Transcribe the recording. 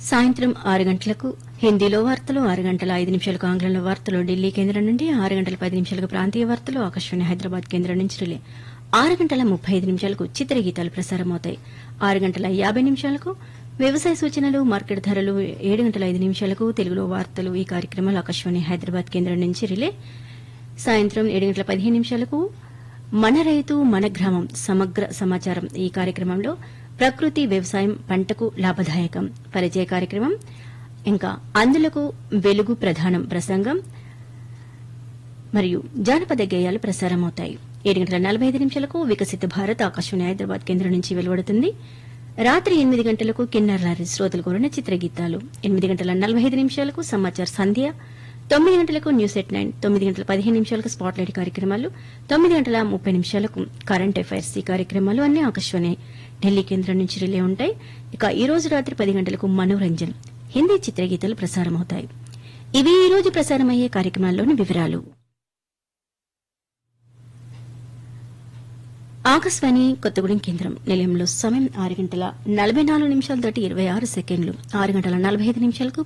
సాయంత్రం ఆరు గంటలకు హిందీలో వార్తలు ఆరు గంటల ఐదు నిమిషాలకు ఆంగ్లంలో వార్తలు ఢిల్లీ కేంద్రం నుండి ఆరు గంటల పది నిమిషాలకు ప్రాంతీయ వార్తలు ఆకాశవాణి హైదరాబాద్ కేంద్రం నుంచి రిలే ఆరు గంటల ముప్పై ఐదు నిమిషాలకు చిత్రగీతాలు ప్రసారమవుతాయి ఆరు గంటల యాభై నిమిషాలకు వ్యవసాయ సూచనలు మార్కెట్ ధరలు ఏడు గంటల ఐదు నిమిషాలకు తెలుగులో వార్తలు ఈ కార్యక్రమాలు ఆకాశవాణి హైదరాబాద్ కేంద్రం నుంచి రిలే సాయంత్రం ఏడు గంటల పదిహేను నిమిషాలకు మన రైతు మన గ్రామం సమగ్ర సమాచారం ఈ కార్యక్రమంలో ప్రకృతి వ్యవసాయం పంటకు లాభదాయకం పరిచయ కార్యక్రమం ఇంకా అందులకు వెలుగు ప్రధానం ప్రసంగం మరియు జానపద గేయాలు ప్రసారమవుతాయి ఏడు గంటల నలభై ఐదు నిమిషాలకు వికసిత భారత్ ఆకాశవాణి హైదరాబాద్ కేంద్రం నుంచి వెలువడుతుంది రాత్రి ఎనిమిది గంటలకు కిన్నర్ శ్రోతలు కోరిన చిత్రగీతాలు ఎనిమిది గంటల నలభై ఐదు నిమిషాలకు సమాచార సంధ్య తొమ్మిది గంటలకు న్యూస్ ఎట్ నైన్ తొమ్మిది గంటల పదిహేను నిమిషాలకు స్పాట్ లైట్ కార్యక్రమాలు తొమ్మిది గంటల ముప్పై నిమిషాలకు కరెంట్ అఫైర్స్ ఈ కార్యక్రమాలు అన్ని ఆకాశవాణి ఢిల్లీ కేంద్రం నుంచి రిలే ఉంటాయి ఇక ఈ రోజు రాత్రి పది గంటలకు మనోరంజన్ హిందీ చిత్రగీతాలు ప్రసారమవుతాయి ఇవి ఈ రోజు ప్రసారమయ్యే కార్యక్రమాల్లోని వివరాలు ఆకాశవాణి కొత్తగూడెం కేంద్రం నిలయంలో సమయం ఆరు గంటల నలభై నాలుగు నిమిషాల తోటి ఇరవై ఆరు సెకండ్లు ఆరు గంటల నలభై ఐదు నిమిషాలకు